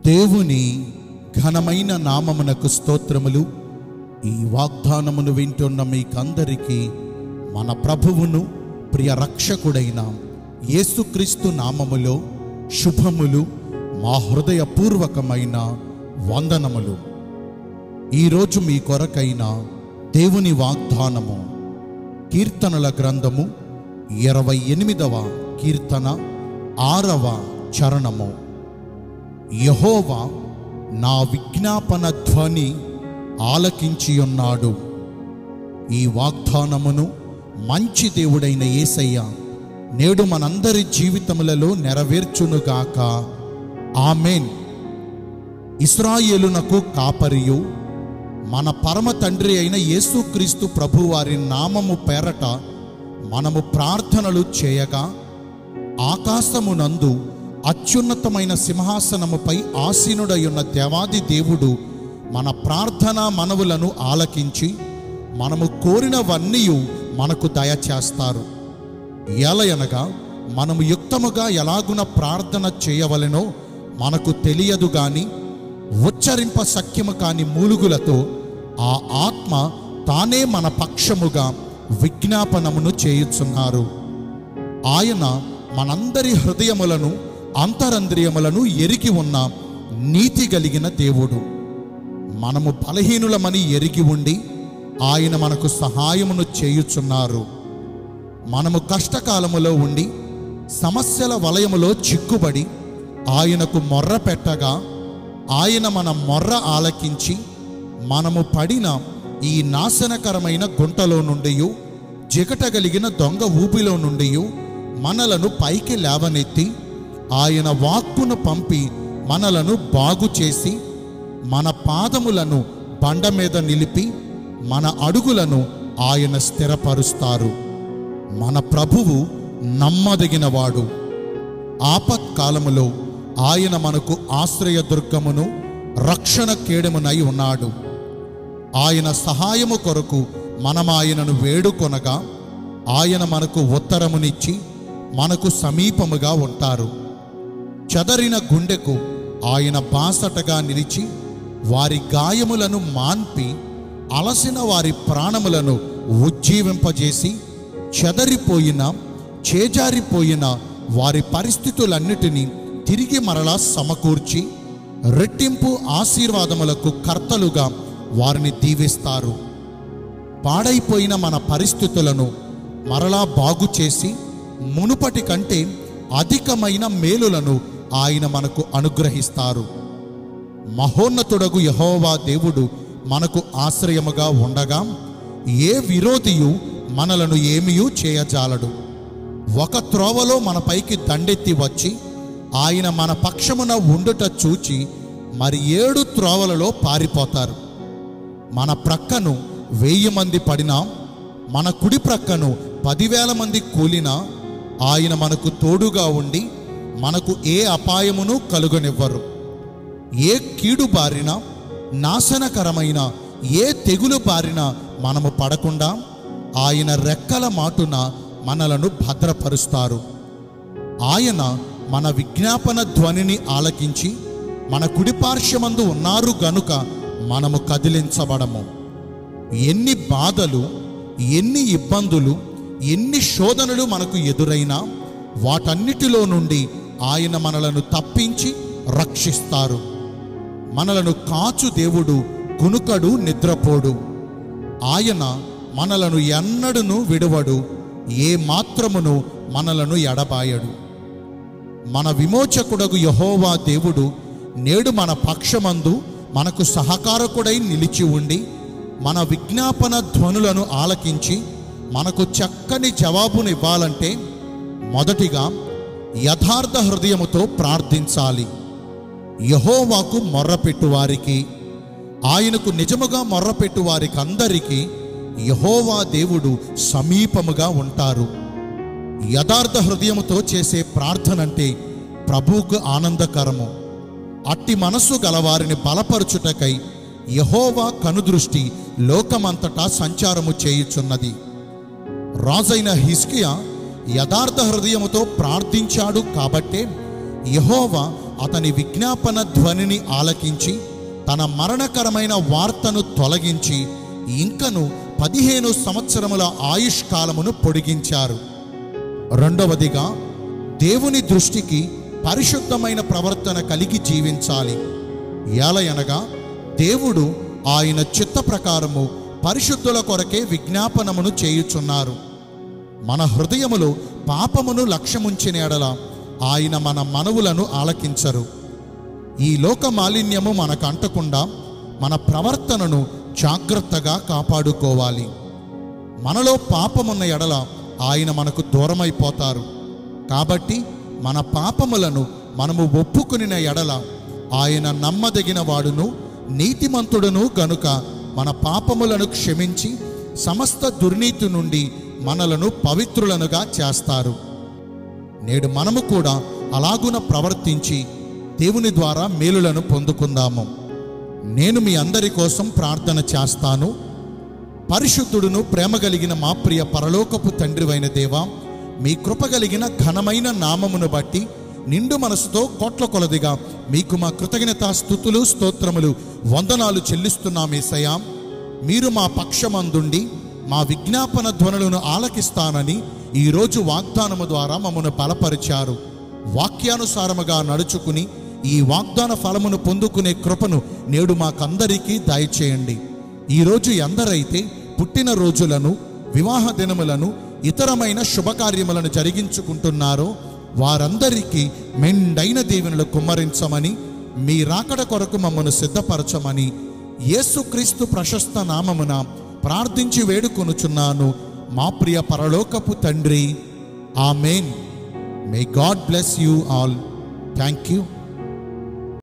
దేవుని ఘనమైన నామమునకు స్తోత్రములు ఈ వాగ్దానమును వింటున్న మీకందరికీ మన ప్రభువును ప్రియ రక్షకుడైన యేసుక్రీస్తు నామములో శుభములు మా హృదయపూర్వకమైన వందనములు ఈరోజు మీ కొరకైన దేవుని వాగ్దానము కీర్తనల గ్రంథము ఇరవై ఎనిమిదవ కీర్తన ఆరవ చరణము యహోవా నా విజ్ఞాపన ధ్వని ఆలకించి ఉన్నాడు ఈ వాగ్దానమును మంచి దేవుడైన యేసయ్య నేడు మనందరి జీవితములలో నెరవేర్చునుగాక ఆమెన్ ఇస్రాయేలునకు కాపరియు మన పరమ తండ్రి అయిన యేసుక్రీస్తు ప్రభు వారి నామము పేరట మనము ప్రార్థనలు చేయగా ఆకాశమునందు అత్యున్నతమైన సింహాసనముపై ఆసీనుడై ఉన్న దేవాది దేవుడు మన ప్రార్థన మనవులను ఆలకించి మనము కోరినవన్నీ మనకు దయచేస్తారు ఎలయనగా మనము యుక్తముగా ఎలాగున ప్రార్థన చేయవలెనో మనకు తెలియదు గాని ఉచ్చరింప సఖ్యము కాని మూలుగులతో ఆ ఆత్మ తానే మన పక్షముగా విజ్ఞాపనమును చేయుచున్నారు ఆయన మనందరి హృదయములను అంతరంద్రియములను ఎరిగి ఉన్న నీతి కలిగిన దేవుడు మనము బలహీనులమని ఎరిగి ఉండి ఆయన మనకు సహాయమును చేయుచున్నారు మనము కష్టకాలములో ఉండి సమస్యల వలయములో చిక్కుబడి ఆయనకు మొర్ర పెట్టగా ఆయన మన మొర్ర ఆలకించి మనము పడిన ఈ నాశనకరమైన గుంటలో నుండి జిగటగలిగిన దొంగ ఊపిలో నుండి మనలను పైకి లేవనెత్తి ఆయన వాక్కును పంపి మనలను బాగు చేసి మన పాదములను బండ మీద నిలిపి మన అడుగులను ఆయన స్థిరపరుస్తారు మన ప్రభువు నమ్మదగినవాడు ఆపత్కాలములో ఆయన మనకు ఆశ్రయదుర్గమును రక్షణ కేడమునై ఉన్నాడు ఆయన సహాయము కొరకు మనం ఆయనను వేడుకొనగా ఆయన మనకు ఉత్తరమునిచ్చి మనకు సమీపముగా ఉంటారు చెదరిన గుండెకు ఆయన బాసటగా నిలిచి వారి గాయములను మాన్పి అలసిన వారి ప్రాణములను ఉజ్జీవింపజేసి చెదరిపోయిన చేజారిపోయిన వారి పరిస్థితులన్నిటినీ తిరిగి మరలా సమకూర్చి రెట్టింపు ఆశీర్వాదములకు కర్తలుగా వారిని దీవిస్తారు పాడైపోయిన మన పరిస్థితులను మరలా బాగు చేసి మునుపటి కంటే అధికమైన మేలులను ఆయన మనకు అనుగ్రహిస్తారు మహోన్నతుడగు యహోవా దేవుడు మనకు ఆశ్రయముగా ఉండగా ఏ విరోధియు మనలను ఏమీయూ చేయజాలడు ఒక త్రోవలో మనపైకి దండెత్తి వచ్చి ఆయన మన పక్షమున ఉండుట చూచి మరి ఏడు త్రోవలలో పారిపోతారు మన ప్రక్కను వెయ్యి మంది పడినా మన కుడి ప్రక్కను పదివేల మంది కూలినా ఆయన మనకు తోడుగా ఉండి మనకు ఏ అపాయమును కలుగనివ్వరు ఏ కీడు బారిన నాశనకరమైన ఏ తెగులు బారిన మనము పడకుండా ఆయన రెక్కల మాటున మనలను భద్రపరుస్తారు ఆయన మన విజ్ఞాపన ధ్వనిని ఆలకించి మన కుడిపార్శ్వమందు ఉన్నారు గనుక మనము కదిలించబడము ఎన్ని బాధలు ఎన్ని ఇబ్బందులు ఎన్ని శోధనలు మనకు ఎదురైనా వాటన్నిటిలో నుండి ఆయన మనలను తప్పించి రక్షిస్తారు మనలను కాచు దేవుడు కునుకడు నిద్రపోడు ఆయన మనలను ఎన్నడును విడువడు ఏ మాత్రమును మనలను ఎడబాయడు మన విమోచకుడగు యహోవా దేవుడు నేడు మన పక్షమందు మనకు సహకారకుడై నిలిచి ఉండి మన విజ్ఞాపన ధ్వనులను ఆలకించి మనకు చక్కని జవాబునివ్వాలంటే మొదటిగా యథార్థ హృదయముతో ప్రార్థించాలి యహోవాకు మొర్రపెట్టు వారికి ఆయనకు నిజముగా మొర్రపెట్టు వారికి అందరికీ యహోవా దేవుడు సమీపముగా ఉంటారు యథార్థ హృదయముతో చేసే ప్రార్థన అంటే ప్రభువుకు ఆనందకరము అట్టి మనస్సు గలవారిని బలపరచుటకై యహోవా కనుదృష్టి లోకమంతటా సంచారము చేయుచున్నది రాజైన హిస్కియా యథార్థ హృదయముతో ప్రార్థించాడు కాబట్టే యహోవా అతని విజ్ఞాపన ధ్వనిని ఆలకించి తన మరణకరమైన వార్తను తొలగించి ఇంకను పదిహేను సంవత్సరముల ఆయుష్కాలమును పొడిగించారు రెండవదిగా దేవుని దృష్టికి పరిశుద్ధమైన ప్రవర్తన కలిగి జీవించాలి ఏలయనగా దేవుడు ఆయన చిత్త ప్రకారము పరిశుద్ధుల కొరకే విజ్ఞాపనమును చేయుచున్నారు మన హృదయములో పాపమును లక్ష్యముంచిన ఎడల ఆయన మన మనవులను ఆలకించరు ఈ లోక మాలిన్యము మనకు అంటకుండా మన ప్రవర్తనను జాగ్రత్తగా కాపాడుకోవాలి మనలో పాపమున్న ఎడల ఆయన మనకు దూరమైపోతారు కాబట్టి మన పాపములను మనము ఒప్పుకునిన ఎడల ఆయన నమ్మదగిన వాడును నీతిమంతుడును గనుక మన పాపములను క్షమించి సమస్త దుర్నీతి నుండి మనలను పవిత్రులనుగా చేస్తారు నేడు మనము కూడా అలాగున ప్రవర్తించి దేవుని ద్వారా మేలులను పొందుకుందాము నేను మీ అందరి కోసం ప్రార్థన చేస్తాను పరిశుద్ధుడును ప్రేమ కలిగిన మా ప్రియ పరలోకపు తండ్రివైన దేవా మీ కృప కలిగిన ఘనమైన నామమును బట్టి నిండు మనసుతో కోట్ల కొలదిగా మీకు మా కృతజ్ఞత స్థుతులు స్తోత్రములు వందనాలు చెల్లిస్తున్నామేసయా మీరు మా పక్షమందుండి మా విజ్ఞాపన ధ్వనులను ఆలకిస్తానని ఈరోజు వాగ్దానము ద్వారా మమ్మను బలపరిచారు వాక్యానుసారముగా నడుచుకుని ఈ వాగ్దాన ఫలమును పొందుకునే కృపను నేడు మాకందరికీ దయచేయండి ఈరోజు ఎందరైతే పుట్టిన రోజులను వివాహ దినములను ఇతరమైన శుభకార్యములను జరిగించుకుంటున్నారో వారందరికీ మెండైన దీవెనలు కుమ్మరించమని మీ రాకడ కొరకు మమ్మను సిద్ధపరచమని యేసుక్రీస్తు ప్రశస్త నామమున ప్రార్థించి వేడుకొనుచున్నాను మా ప్రియ పరలోకపు తండ్రి amen may God bless you all thank you